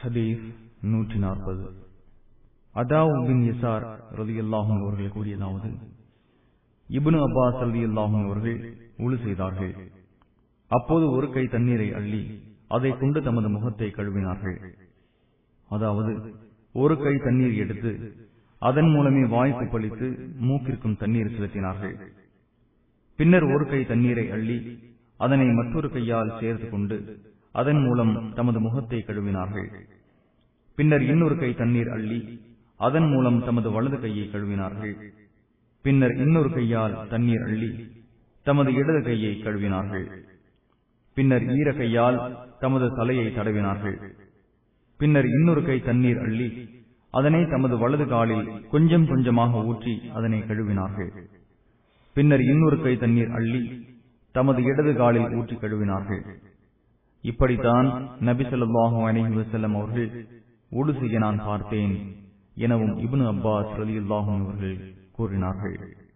ஹதீஸ் நூற்றி நாற்பது அதாவு பின் யசார் ரலியல்லாஹும் அவர்கள் கூறியதாவது இப்னு அப்பாஸ் ரலியல்லாஹும் அவர்கள் உழு செய்தார்கள் அப்போது ஒரு கை தண்ணீரை அள்ளி அதை கொண்டு தமது முகத்தை கழுவினார்கள் அதாவது ஒரு கை தண்ணீர் எடுத்து அதன் மூலமே வாய்ப்பு பழித்து மூக்கிற்கும் தண்ணீர் செலுத்தினார்கள் பின்னர் ஒரு கை தண்ணீரை அள்ளி அதனை மற்றொரு கையால் சேர்த்து கொண்டு அதன் மூலம் தமது முகத்தை கழுவினார்கள் பின்னர் இன்னொரு கை தண்ணீர் அள்ளி அதன் மூலம் தமது வலது கையை கழுவினார்கள் பின்னர் இன்னொரு கையால் தண்ணீர் அள்ளி தமது இடது கையை கழுவினார்கள் பின்னர் ஈர கையால் தமது தலையை தடவினார்கள் பின்னர் இன்னொரு கை தண்ணீர் அள்ளி அதனை தமது வலது காலில் கொஞ்சம் கொஞ்சமாக ஊற்றி அதனை கழுவினார்கள் பின்னர் இன்னொரு கை தண்ணீர் அள்ளி தமது இடது காலில் ஊற்றி கழுவினார்கள் இப்படித்தான் நபி சொல்லாஹு அலஹி வசல்லம் அவர்கள் உடு செய்ய நான் பார்த்தேன் எனவும் இப்னு அப்பாஸ் ரலியுல்லாஹும் அவர்கள் கூறினார்கள்